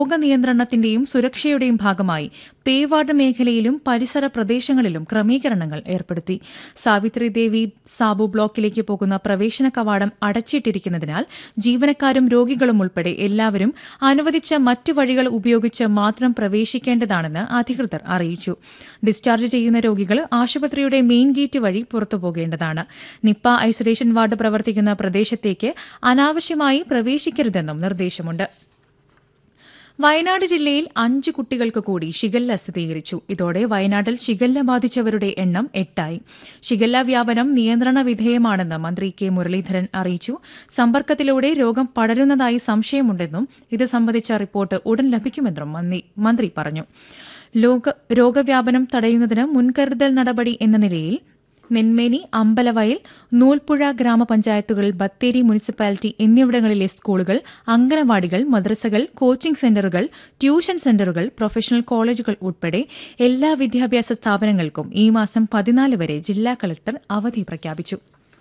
രോഗനിയന്ത്രണത്തിന്റെയും സുരക്ഷയുടെയും ഭാഗമായി പേവാർഡ് മേഖലയിലും പരിസര പ്രദേശങ്ങളിലും ക്രമീകരണങ്ങൾ ഏർപ്പെടുത്തി സാവിത്രി ദേവി സാബു ബ്ലോക്കിലേക്ക് പോകുന്ന പ്രവേശന കവാടം അടച്ചിട്ടിരിക്കുന്നതിനാൽ ജീവനക്കാരും രോഗികളും ഉൾപ്പെടെ എല്ലാവരും അനുവദിച്ച മറ്റു വഴികൾ ഉപയോഗിച്ച് മാത്രം പ്രവേശിക്കേണ്ടതാണെന്ന് അധികൃതർ അറിയിച്ചു ഡിസ്ചാർജ് ചെയ്യുന്ന രോഗികൾ ആശുപത്രിയുടെ മെയിൻ ഗേറ്റ് വഴി പുറത്തുപോകേണ്ടതാണ് നിപ്പ ഐസൊലേഷൻ വാർഡ് പ്രവർത്തിക്കുന്ന പ്രദേശത്തേക്ക് അനാവശ്യമായി പ്രവേശിക്കരുതെന്നും നിർദ്ദേശമുണ്ട് വയനാട് ജില്ലയിൽ അഞ്ച് കുട്ടികൾക്ക് കൂടി ഷിഗല്ല സ്ഥിരീകരിച്ചു ഇതോടെ വയനാട്ടിൽ ഷിഗല്ല ബാധിച്ചവരുടെ എണ്ണം എട്ടായി ഷിഗല്ല വ്യാപനം നിയന്ത്രണ വിധേയമാണെന്ന് മന്ത്രി കെ മുരളീധരൻ അറിയിച്ചു സമ്പർക്കത്തിലൂടെ രോഗം പടരുന്നതായി സംശയമുണ്ടെന്നും ഇത് സംബന്ധിച്ച റിപ്പോർട്ട് ഉടൻ ലഭിക്കുമെന്നും മന്ത്രി- മന്ത്രി പറഞ്ഞു ലോക രോഗവ്യാപനം തടയുന്നതിന് മുൻകരുതൽ നടപടി എന്ന നിലയിൽ നെന്മേനി അമ്പലവയൽ നൂൽപ്പുഴ ഗ്രാമപഞ്ചായത്തുകൾ ബത്തേരി മുനിസിപ്പാലിറ്റി എന്നിവിടങ്ങളിലെ സ്കൂളുകൾ അംഗനവാടികൾ മദ്രസകൾ കോച്ചിംഗ് സെന്ററുകൾ ട്യൂഷൻ സെന്ററുകൾ പ്രൊഫഷണൽ കോളേജുകൾ ഉൾപ്പെടെ എല്ലാ വിദ്യാഭ്യാസ സ്ഥാപനങ്ങൾക്കും ഈ മാസം പതിനാല് വരെ ജില്ലാ കളക്ടർ അവധി പ്രഖ്യാപിച്ചു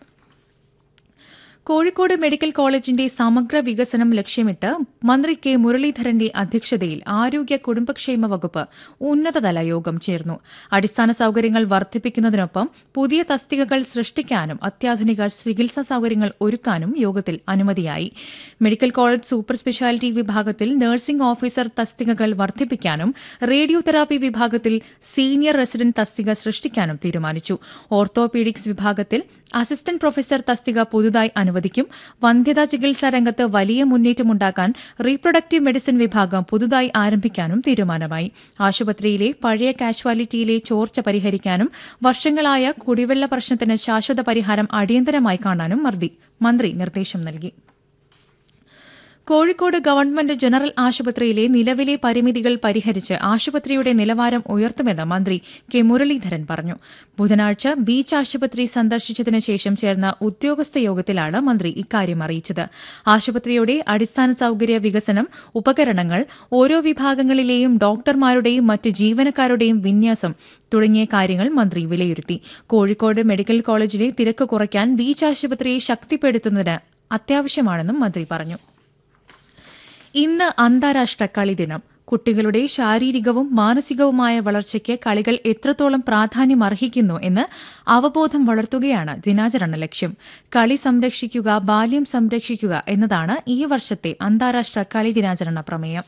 കോഴിക്കോട് മെഡിക്കൽ കോളേജിന്റെ സമഗ്ര വികസനം ലക്ഷ്യമിട്ട് മന്ത്രി കെ മുരളീധരന്റെ അധ്യക്ഷതയിൽ ആരോഗ്യ കുടുംബക്ഷേമ വകുപ്പ് ഉന്നതതല യോഗം ചേർന്നു അടിസ്ഥാന സൌകര്യങ്ങൾ വർദ്ധിപ്പിക്കുന്നതിനൊപ്പം പുതിയ തസ്തികകൾ സൃഷ്ടിക്കാനും അത്യാധുനിക ചികിത്സാ സൌകര്യങ്ങൾ ഒരുക്കാനും യോഗത്തിൽ അനുമതിയായി മെഡിക്കൽ കോളേജ് സൂപ്പർ സ്പെഷ്യാലിറ്റി വിഭാഗത്തിൽ നഴ്സിംഗ് ഓഫീസർ തസ്തികകൾ വർദ്ധിപ്പിക്കാനും റേഡിയോ തെറാപ്പി വിഭാഗത്തിൽ സീനിയർ റെസിഡന്റ് തസ്തിക സൃഷ്ടിക്കാനും തീരുമാനിച്ചു ഓർത്തോപീഡിക്സ് വിഭാഗത്തിൽ അസിസ്റ്റന്റ് പ്രൊഫസർ തസ്തിക പുതുതായി അനുവദിക്കും വന്ധ്യതാ ചികിത്സാ രംഗത്ത് വലിയ മുന്നേറ്റമുണ്ടാക്കാൻ റീപ്രൊഡക്റ്റീവ് മെഡിസിൻ വിഭാഗം പുതുതായി ആരംഭിക്കാനും തീരുമാനമായി ആശുപത്രിയിലെ പഴയ കാഷ്വാലിറ്റിയിലെ ചോർച്ച പരിഹരിക്കാനും വർഷങ്ങളായ കുടിവെള്ള പ്രശ്നത്തിന് ശാശ്വത പരിഹാരം അടിയന്തരമായി കാണാനും മർദി- മന്ത്രി നിർദ്ദേശം നൽകി കോഴിക്കോട് ഗവൺമെന്റ് ജനറൽ ആശുപത്രിയിലെ നിലവിലെ പരിമിതികൾ പരിഹരിച്ച് ആശുപത്രിയുടെ നിലവാരം ഉയർത്തുമെന്ന് മന്ത്രി കെ മുരളീധരൻ പറഞ്ഞു ബുധനാഴ്ച ബീച്ച് ആശുപത്രി സന്ദർശിച്ചതിന് ശേഷം ചേർന്ന ഉദ്യോഗസ്ഥ യോഗത്തിലാണ് മന്ത്രി ഇക്കാര്യം അറിയിച്ചത് ആശുപത്രിയുടെ അടിസ്ഥാന സൌകര്യ വികസനം ഉപകരണങ്ങൾ ഓരോ വിഭാഗങ്ങളിലെയും ഡോക്ടർമാരുടെയും മറ്റ് ജീവനക്കാരുടെയും വിന്യാസം തുടങ്ങിയ കാര്യങ്ങൾ മന്ത്രി വിലയിരുത്തി കോഴിക്കോട് മെഡിക്കൽ കോളേജിലെ തിരക്ക് കുറയ്ക്കാൻ ബീച്ച് ആശുപത്രിയെ ശക്തിപ്പെടുത്തുന്നതിന് അത്യാവശ്യമാണെന്നും മന്ത്രി പറഞ്ഞു ഇന്ന് അന്താരാഷ്ട്ര കളി ദിനം കുട്ടികളുടെ ശാരീരികവും മാനസികവുമായ വളർച്ചയ്ക്ക് കളികൾ എത്രത്തോളം പ്രാധാന്യം അർഹിക്കുന്നു എന്ന് അവബോധം വളർത്തുകയാണ് ദിനാചരണ ലക്ഷ്യം കളി സംരക്ഷിക്കുക ബാല്യം സംരക്ഷിക്കുക എന്നതാണ് ഈ വർഷത്തെ അന്താരാഷ്ട്ര കളി ദിനാചരണ പ്രമേയം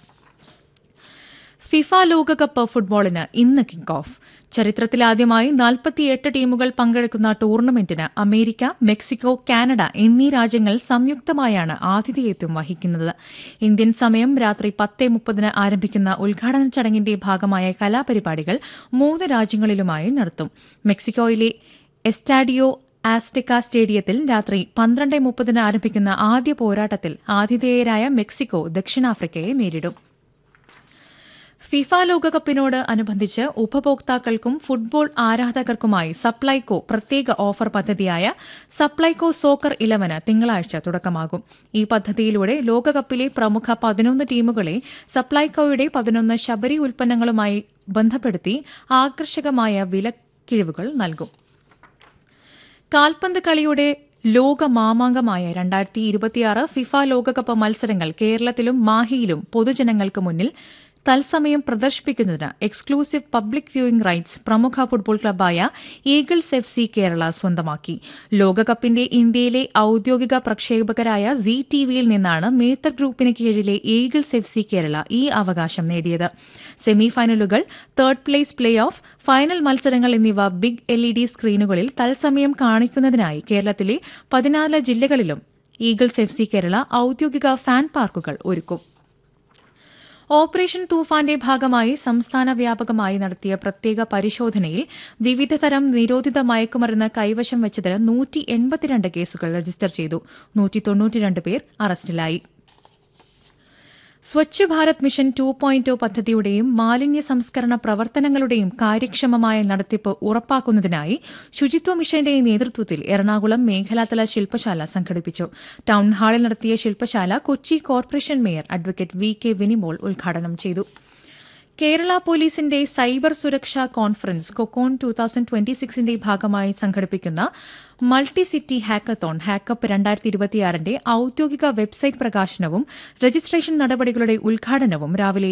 ഫിഫ ലോകകപ്പ് ഫുട്ബോളിന് ഇന്ന് കിക്ക് ഓഫ് ചരിത്രത്തിലാദ്യമായി നാൽപ്പത്തിയെട്ട് ടീമുകൾ പങ്കെടുക്കുന്ന ടൂർണമെന്റിന് അമേരിക്ക മെക്സിക്കോ കാനഡ എന്നീ രാജ്യങ്ങൾ സംയുക്തമായാണ് ആതിഥേയത്വം വഹിക്കുന്നത് ഇന്ത്യൻ സമയം രാത്രി പത്ത് മുപ്പതിന് ആരംഭിക്കുന്ന ഉദ്ഘാടന ചടങ്ങിന്റെ ഭാഗമായ കലാപരിപാടികൾ മൂന്ന് രാജ്യങ്ങളിലുമായി നടത്തും മെക്സിക്കോയിലെ എസ്റ്റാഡിയോ ആസ്റ്റിക്ക സ്റ്റേഡിയത്തിൽ രാത്രി പന്ത്രണ്ട് മുപ്പതിന് ആരംഭിക്കുന്ന ആദ്യ പോരാട്ടത്തിൽ ആതിഥേയരായ മെക്സിക്കോ ദക്ഷിണാഫ്രിക്കയെ നേരിടും ഫിഫ ലോകകപ്പിനോട് അനുബന്ധിച്ച് ഉപഭോക്താക്കൾക്കും ഫുട്ബോൾ ആരാധകർക്കുമായി സപ്ലൈകോ പ്രത്യേക ഓഫർ പദ്ധതിയായ സപ്ലൈകോ സോക്കർ ഇലവന് തിങ്കളാഴ്ച തുടക്കമാകും ഈ പദ്ധതിയിലൂടെ ലോകകപ്പിലെ പ്രമുഖ പതിനൊന്ന് ടീമുകളെ സപ്ലൈകോയുടെ പതിനൊന്ന് ശബരി ഉൽപ്പന്നങ്ങളുമായി ബന്ധപ്പെടുത്തി ആകർഷകമായ വിലക്കിഴിവുകൾ നൽകും കാൽപന്ത് കളിയുടെ ലോക മാമാങ്കമായ രണ്ടായിരത്തി ഇരുപത്തിയാറ് ഫിഫ ലോകകപ്പ് മത്സരങ്ങൾ കേരളത്തിലും മാഹിയിലും പൊതുജനങ്ങൾക്ക് മുന്നിൽ തത്സമയം പ്രദർശിപ്പിക്കുന്നതിന് എക്സ്ക്ലൂസീവ് പബ്ലിക് വ്യൂയിംഗ് റൈറ്റ്സ് പ്രമുഖ ഫുട്ബോൾ ക്ലബ്ബായ ഈഗിൾസ് എഫ് സി കേരള സ്വന്തമാക്കി ലോകകപ്പിന്റെ ഇന്ത്യയിലെ ഔദ്യോഗിക പ്രക്ഷേപകരായ സി ടി വിയിൽ നിന്നാണ് മേത്തർ ഗ്രൂപ്പിന് കീഴിലെ ഈഗിൾസ് എഫ് സി കേരള ഈ അവകാശം നേടിയത് സെമി ഫൈനലുകൾ third place play off final മത്സരങ്ങൾ എന്നിവ ബിഗ് എൽ ഇ ഡി സ്ക്രീനുകളിൽ തത്സമയം കാണിക്കുന്നതിനായി കേരളത്തിലെ പതിനാല് ജില്ലകളിലും ഈഗിൾസ് എഫ് സി കേരള ഔദ്യോഗിക ഫാൻ പാർക്കുകൾ ഒരുക്കും ഓപ്പറേഷൻ തൂഫാന്റെ ഭാഗമായി സംസ്ഥാന വ്യാപകമായി നടത്തിയ പ്രത്യേക പരിശോധനയിൽ വിവിധതരം നിരോധിത മയക്കുമരുന്ന് കൈവശം വെച്ചതിന് നൂറ്റി എൺപത്തിരണ്ട് കേസുകൾ രജിസ്റ്റർ ചെയ്തു നൂറ്റി തൊണ്ണൂറ്റിരണ്ട് പേർ അറസ്റ്റിലായി Swachh Bharat mission two point പദ്ധതിയുടെയും മാലിന്യ സംസ്കരണ പ്രവർത്തനങ്ങളുടെയും കാര്യക്ഷമമായ നടത്തിപ്പ് ഉറപ്പാക്കുന്നതിനായി ശുചിത്വ മിഷന്റെ നേതൃത്വത്തിൽ എറണാകുളം മേഖലാതല ശില്പശാല സംഘടിപ്പിച്ചു ടൌൺ ഹാളിൽ നടത്തിയ ശില്പശാല Kochi corporation mayor advocate V K Vinimol ഉദ്ഘാടനം ചെയ്തു കേരള പോലീസിന്റെ സൈബർ സുരക്ഷാ conference Cocon two thousand twenty സിക്സിന്റെ ഭാഗമായി സംഘടിപ്പിക്കുന്ന മൾട്ടി സിറ്റി ഹാക്കത്തോൺ ഹാക്കപ്പ് രണ്ടായിരത്തി ഇരുപത്തിയാറിന്റെ ഔദ്യോഗിക വെബ്സൈറ്റ് പ്രകാശനവും രജിസ്ട്രേഷൻ നടപടികളുടെ ഉദ്ഘാടനവും രാവിലെ